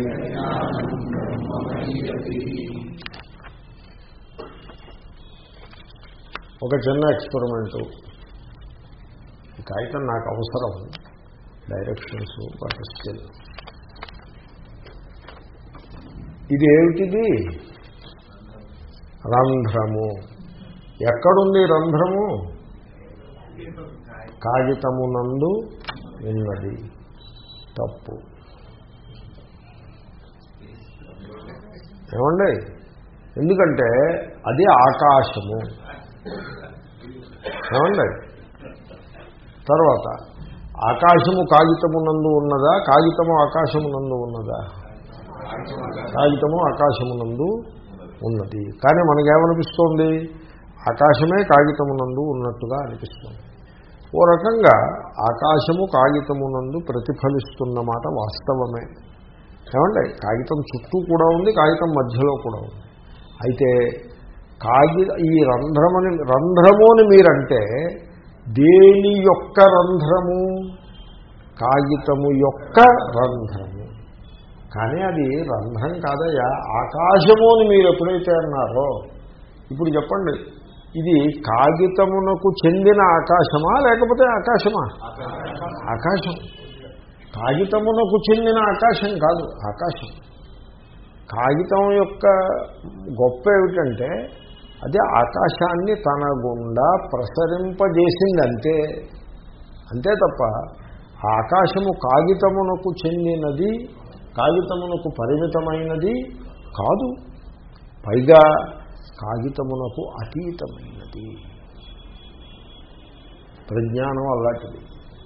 ఒక చిన్న ఎక్స్పెరిమెంటు ఈ కాగితం నాకు అవసరం డైరెక్షన్స్ బట్ స్టిల్ ఇది ఏమిటిది రంధ్రము ఎక్కడుంది రంధ్రము కాగితమునందు ఉన్నది తప్పు ఏమండి ఎందుకంటే అది ఆకాశము ఏమండి తర్వాత ఆకాశము కాగితమునందు ఉన్నదా కాగితము ఆకాశమునందు ఉన్నదా కాగితము ఆకాశమునందు ఉన్నది కానీ మనకేమనిపిస్తోంది ఆకాశమే కాగితమునందు ఉన్నట్టుగా అనిపిస్తుంది ఓ రకంగా ఆకాశము కాగితమునందు ప్రతిఫలిస్తున్న మాట వాస్తవమే ఏమండి కాగితం చుట్టూ కూడా ఉంది కాగితం మధ్యలో కూడా ఉంది అయితే కాగి ఈ రంధ్రమని రంధ్రము అని మీరంటే దేని యొక్క రంధ్రము కాగితము యొక్క రంధ్రము కానీ అది రంధ్రం కాదయ్యా ఆకాశము అని మీరు ఎప్పుడైతే అన్నారో ఇప్పుడు చెప్పండి ఇది కాగితమునకు చెందిన ఆకాశమా లేకపోతే ఆకాశమా ఆకాశం కాగితమునకు చెందిన ఆకాశం కాదు ఆకాశం కాగితం యొక్క గొప్ప ఏమిటంటే అది ఆకాశాన్ని తన గుండా ప్రసరింపజేసింది అంతే అంతే తప్ప ఆకాశము కాగితమునకు చెందినది కాగితమునకు పరిమితమైనది కాదు పైగా కాగితమునకు అతీతమైనది ప్రజ్ఞానం అలాంటిది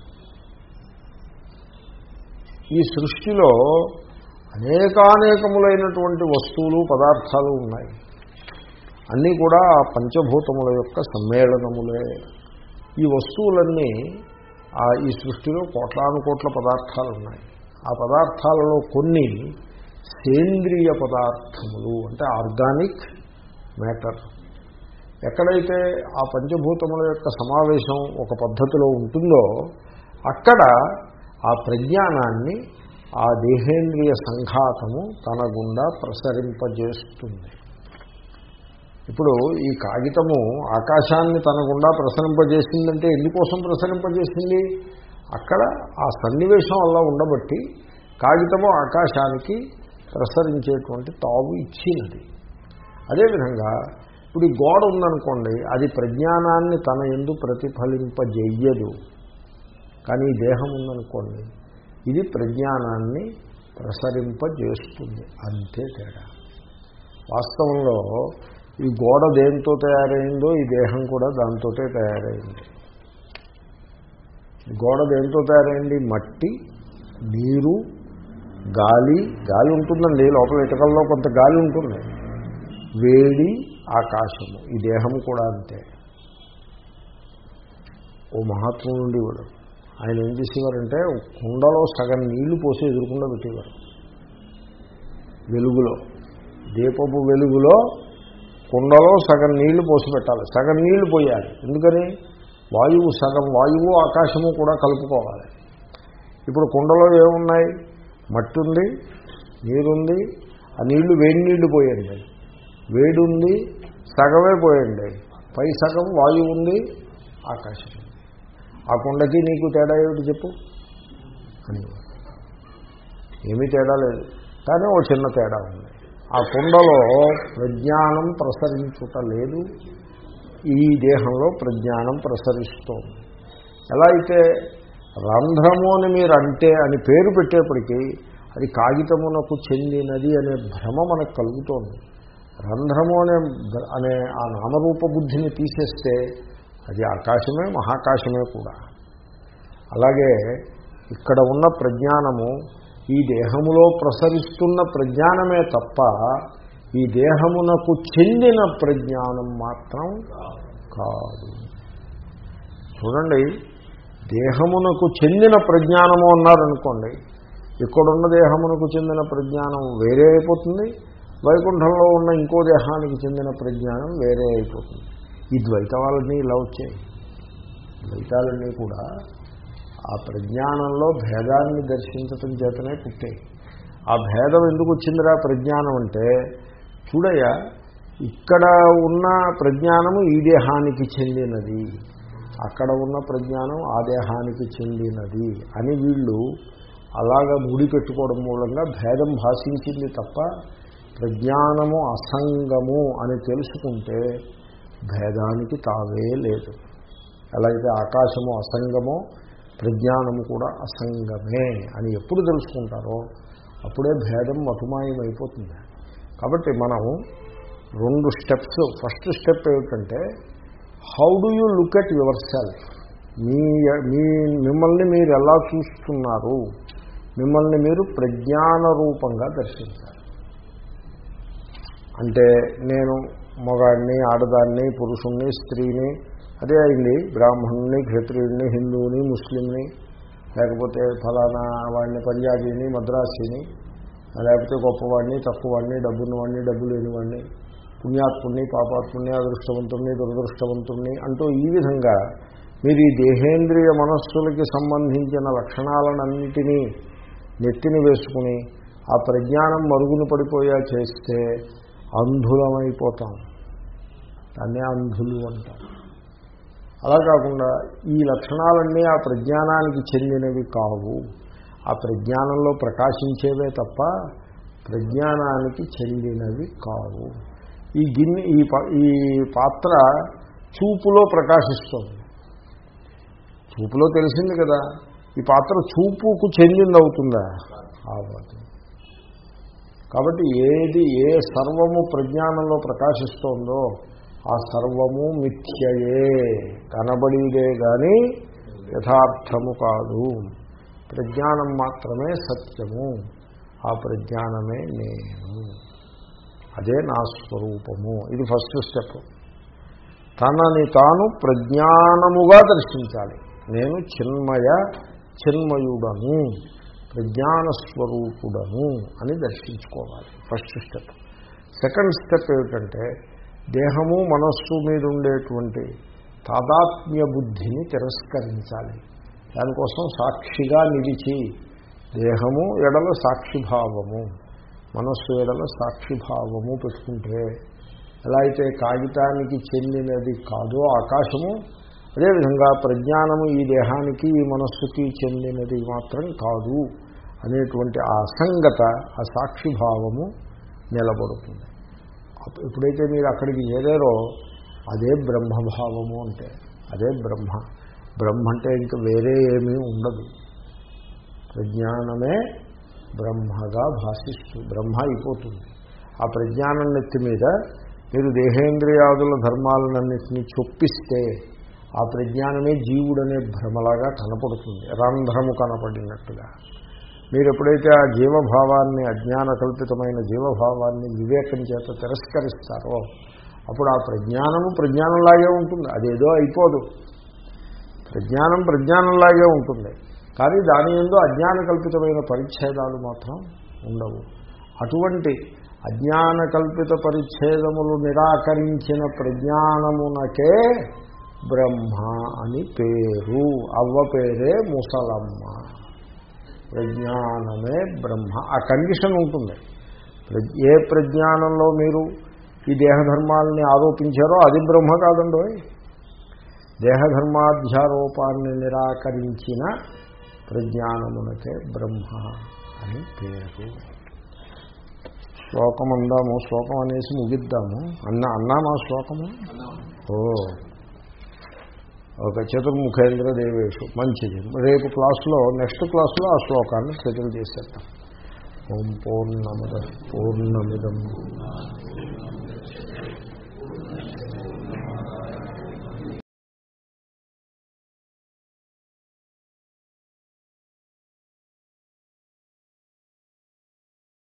ఈ సృష్టిలో అనేకానేకములైనటువంటి వస్తువులు పదార్థాలు ఉన్నాయి అన్నీ కూడా ఆ పంచభూతముల యొక్క సమ్మేళనములే ఈ వస్తువులన్నీ ఈ సృష్టిలో కోట్లాను కోట్ల పదార్థాలు ఉన్నాయి ఆ పదార్థాలలో కొన్ని సేంద్రియ పదార్థములు అంటే ఆర్గానిక్ మ్యాటర్ ఎక్కడైతే ఆ పంచభూతముల యొక్క సమావేశం ఒక పద్ధతిలో ఉంటుందో అక్కడ ఆ ప్రజ్ఞానాన్ని ఆ దేహేంద్రియ సంఘాతము తన గుండా ప్రసరింపజేస్తుంది ఇప్పుడు ఈ కాగితము ఆకాశాన్ని తన గుండా ప్రసరింపజేసిందంటే ఎందుకోసం ప్రసరింపజేసింది అక్కడ ఆ సన్నివేశం అలా ఉండబట్టి కాగితము ఆకాశానికి ప్రసరించేటువంటి తావు ఇచ్చినది అదేవిధంగా ఇప్పుడు ఈ గోడ ఉందనుకోండి అది ప్రజ్ఞానాన్ని తన ఎందు ప్రతిఫలింపజెయ్యదు కానీ ఈ దేహం ఉందనుకోండి ఇది ప్రజ్ఞానాన్ని ప్రసరింపజేస్తుంది అంతే తేడా వాస్తవంలో ఈ గోడ దేంతో తయారైందో ఈ దేహం కూడా దాంతోటే తయారైంది గోడ దేంతో తయారైంది మట్టి నీరు గాలి గాలి ఉంటుందండి లోపల ఇటకల్లో కొంత గాలి ఉంటుంది వేడి ఆకాశము ఈ దేహము కూడా అంతే ఓ మహాత్ముడు ఉండేవాడు ఆయన ఏం చేసేవారంటే కుండలో సగం నీళ్లు పోసి ఎదురుకుండా పెట్టేవారు వెలుగులో దీపపు వెలుగులో కుండలో సగం నీళ్లు పోసి పెట్టాలి సగం నీళ్లు పోయాలి ఎందుకని వాయువు సగం వాయువు ఆకాశము కూడా కలుపుకోవాలి ఇప్పుడు కుండలో ఏమున్నాయి మట్టి ఉంది నీరుంది ఆ నీళ్లు వేడి నీళ్లు పోయండి వేడి ఉంది సగమే పోయండి పై సగం వాయువు ఉంది ఆకాశం ఆ కుండకి నీకు తేడా ఏమిటి చెప్పు అని ఏమీ తేడా లేదు కానీ ఓ చిన్న తేడా ఉంది ఆ కుండలో ప్రజ్ఞానం ప్రసరించుట లేదు ఈ దేహంలో ప్రజ్ఞానం ప్రసరిస్తోంది ఎలా అయితే రంధ్రము అని మీరు అంటే అని పేరు పెట్టేప్పటికీ అది కాగితమునకు చెందినది అనే భ్రమ మనకు కలుగుతోంది రంధ్రము అనే అనే ఆ నామరూప బుద్ధిని తీసేస్తే అది ఆకాశమే మహాకాశమే కూడా అలాగే ఇక్కడ ఉన్న ప్రజ్ఞానము ఈ దేహములో ప్రసరిస్తున్న ప్రజ్ఞానమే తప్ప ఈ దేహమునకు చెందిన ప్రజ్ఞానం మాత్రం కాదు చూడండి దేహమునకు చెందిన ప్రజ్ఞానము అన్నారనుకోండి ఇక్కడున్న దేహమునకు చెందిన ప్రజ్ఞానం వేరే అయిపోతుంది వైకుంఠంలో ఉన్న ఇంకో దేహానికి చెందిన ప్రజ్ఞానం వేరే అయిపోతుంది ఈ ద్వైతవాలన్నీ ఇలా వచ్చాయి ద్వైతాలన్నీ కూడా ఆ ప్రజ్ఞానంలో భేదాన్ని దర్శించటం చేతనే పుట్టాయి ఆ భేదం ఎందుకు వచ్చిందిరా ప్రజ్ఞానం అంటే చూడయ్యా ఇక్కడ ఉన్న ప్రజ్ఞానము ఈ దేహానికి చెందినది అక్కడ ఉన్న ప్రజ్ఞానం ఆ దేహానికి చెందినది అని వీళ్ళు అలాగా ముడి పెట్టుకోవడం మూలంగా భేదం భాషించింది తప్ప ప్రజ్ఞానము అసంగము అని తెలుసుకుంటే భేదానికి తావే లేదు ఎలాగైతే ఆకాశము అసంగమో ప్రజ్ఞానము కూడా అసంగమే అని ఎప్పుడు తెలుసుకుంటారో అప్పుడే భేదం మటుమాయమైపోతుంది కాబట్టి మనం రెండు స్టెప్స్ ఫస్ట్ స్టెప్ ఏమిటంటే how do you look at yourself మీ మీ మిమ్మల్ని మీరు ఎలా చూస్తున్నారు మిమ్మల్ని మీరు ప్రజ్ఞాన రూపంగా దర్శించాలి అంటే నేను మగాడిని ఆడదాన్ని పురుషుణ్ణి స్త్రీని అదే అయింది బ్రాహ్మణుని క్షత్రియుడిని హిందువుని ముస్లింని లేకపోతే ఫలానా వాడిని పంజాబీని మద్రాసీని లేకపోతే గొప్పవాడిని తక్కువవాడిని డబ్బున్నవాడిని డబ్బు లేనివాడిని పుణ్యాత్ముడిని పాపాత్ముడిని అదృష్టవంతుణ్ణి దురదృష్టవంతుణ్ణి అంటూ ఈ విధంగా మీరు ఈ దేహేంద్రియ మనస్సులకి సంబంధించిన లక్షణాలన్నింటినీ నెత్తిని వేసుకుని ఆ ప్రజ్ఞానం మరుగున పడిపోయా చేస్తే అంధులమైపోతాం దాన్నే అంధులు అంటారు అలా కాకుండా ఈ లక్షణాలన్నీ ఆ ప్రజ్ఞానానికి చెందినవి కావు ఆ ప్రజ్ఞానంలో ప్రకాశించేవే తప్ప ప్రజ్ఞానానికి చెందినవి కావు ఈ గిన్నె ఈ ఈ పాత్ర చూపులో ప్రకాశిస్తుంది చూపులో తెలిసింది కదా ఈ పాత్ర చూపుకు చెందింది అవుతుందా అవ్వదు కాబట్టి ఏది ఏ సర్వము ప్రజ్ఞానంలో ప్రకాశిస్తోందో ఆ సర్వము మిథ్యయే కనబడిదే కానీ యథార్థము కాదు ప్రజ్ఞానం మాత్రమే సత్యము ఆ ప్రజ్ఞానమే నేను అదే నా స్వరూపము ఇది ఫస్ట్ స్టెప్ తనని తాను ప్రజ్ఞానముగా దర్శించాలి నేను చిన్మయ చిన్మయుడను ప్రజ్ఞానస్వరూపుడను అని దర్శించుకోవాలి ఫస్ట్ స్టెప్ సెకండ్ స్టెప్ ఏమిటంటే దేహము మనస్సు మీద ఉండేటువంటి తాదాత్మ్య బుద్ధిని తిరస్కరించాలి దానికోసం సాక్షిగా నిలిచి దేహము ఎడల సాక్షిభావము మనస్సు ఎడల సాక్షిభావము పెట్టుకుంటే ఎలా అయితే కాగితానికి చెందినది కాదో ఆకాశము అదేవిధంగా ప్రజ్ఞానము ఈ దేహానికి ఈ మనస్సుకి చెందినది మాత్రం కాదు అనేటువంటి ఆ అసంగత ఆ సాక్షిభావము నిలబడుతుంది ఎప్పుడైతే మీరు అక్కడికి చేరారో అదే బ్రహ్మభావము అంటే అదే బ్రహ్మ బ్రహ్మ అంటే ఇంకా వేరే ఏమీ ఉండదు ప్రజ్ఞానమే బ్రహ్మగా భాషిస్తూ బ్రహ్మ అయిపోతుంది ఆ ప్రజ్ఞానం నెత్తి మీద మీరు దేహేంద్రియాదుల ధర్మాలన్నింటినీ చొప్పిస్తే ఆ ప్రజ్ఞానమే జీవుడనే భ్రమలాగా కనపడుతుంది రంధ్రము కనపడినట్టుగా మీరు ఎప్పుడైతే ఆ జీవభావాన్ని అజ్ఞాన కల్పితమైన జీవభావాన్ని వివేకం చేత తిరస్కరిస్తారో అప్పుడు ఆ ప్రజ్ఞానము ప్రజ్ఞానంలాగే ఉంటుంది అదేదో అయిపోదు ప్రజ్ఞానం ప్రజ్ఞానంలాగే ఉంటుంది కానీ దాని ఎందు అజ్ఞాన కల్పితమైన పరిచ్ఛేదాలు మాత్రం ఉండవు అటువంటి అజ్ఞాన కల్పిత పరిచ్ఛేదములు నిరాకరించిన ప్రజ్ఞానమునకే బ్రహ్మ అని పేరు అవ్వ పేరే ముసలమ్మ ప్రజ్ఞానమే బ్రహ్మ ఆ కండిషన్ ఉంటుంది ఏ ప్రజ్ఞానంలో మీరు ఈ దేహధర్మాలని ఆరోపించారో అది బ్రహ్మ కాదండి దేహధర్మాధ్యారోపాన్ని నిరాకరించిన ప్రజ్ఞానమునకే బ్రహ్మ అని పేరు శ్లోకం అందాము శ్లోకం అనేసి ముగిద్దాము అన్న అన్నామా శ్లోకము ఓ ఒక చతుర్ముఖేంద్ర దేవేషు మంచిది రేపు క్లాసులో నెక్స్ట్ క్లాసులో ఆ శ్లోకాన్ని సెటిల్ చేసేద్దాం ఓం పూర్ణమద పూర్ణమిదం